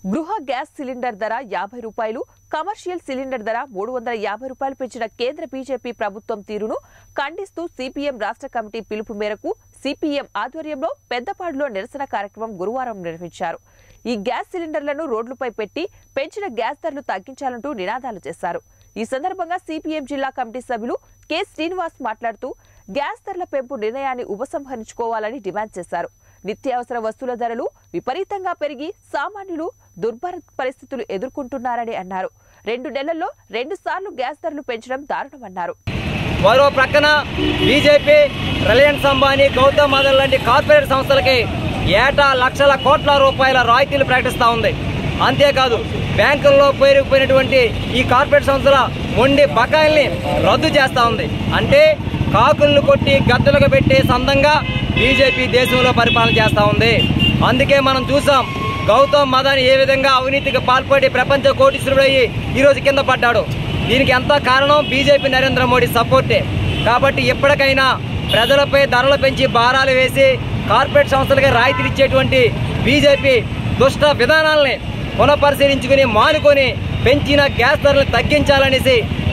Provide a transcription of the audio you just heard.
గృహ gas cylinder ధర యాభై రూపాయలు కమర్షియల్ సిలిండర్ ధర మూడు వందల యాభై రూపాయలు పెంచిన కేంద్ర బీజేపీ ప్రభుత్వం తీరును ఖండిస్తూ సిపిఎం రాష్ట్ర కమిటీ పిలుపు మేరకు సిపిఎం ఆధ్వర్యంలో పెద్దపాడులో నిరసన కార్యక్రమం గురువారం నిర్వహించారు ఈ గ్యాస్ సిలిండర్లను రోడ్లపై పెట్టి పెంచిన గ్యాస్ ధరలు తగ్గించాలంటూ నినాదాలు చేశారు ఈ సందర్భంగా సిపిఎం జిల్లా కమిటీ సభ్యులు కె శ్రీనివాస్ మాట్లాడుతూ గ్యాస్ ధరల పెంపు నిర్ణయాన్ని ఉపసంహరించుకోవాలని డిమాండ్ చేశారు నిత్యావసర వస్తువుల ధరలు విపరీతంగా పెరిగి సామాన్యులు దుర్భర పరిస్థితులు ఎదుర్కొంటున్నారని అన్నారు రెండు నెలల్లో రెండు సార్లు గ్యాస్ ధరలు పెంచడం దారుణమన్నారు మరో ప్రక్కన బీజేపీ రిలయన్స్ అంబానీ గౌతమ్ అదాని లాంటి కార్పొరేట్ సంస్థలకి ఏటా లక్షల కోట్ల రూపాయల రాయితీలు ప్రకటిస్తూ ఉంది అంతేకాదు బ్యాంకుల్లో పేరుకుపోయినటువంటి ఈ కార్పొరేట్ సంస్థల మొండి బకాయిల్ని రద్దు చేస్తూ ఉంది అంటే కాకులను కొట్టి గద్దెలకు పెట్టే సందంగా బీజేపీ దేశంలో పరిపాలన చేస్తూ ఉంది అందుకే మనం చూసాం గౌతమ్ మదాని ఏ విధంగా అవినీతికి పాల్పడి ప్రపంచ కోటీశ్వరుడయ్యి ఈరోజు కింద పడ్డాడు దీనికి ఎంత కారణం బీజేపీ నరేంద్ర మోడీ సపోర్టే కాబట్టి ఎప్పటికైనా ప్రజలపై ధరలు పెంచి భారాలు వేసి కార్పొరేట్ సంస్థలకి రాయితీలు ఇచ్చేటువంటి బీజేపీ దుష్ట విధానాలని పునఃపరిశీలించుకుని మానుకొని పెంచిన గ్యాస్ ధరలు తగ్గించాలనేసి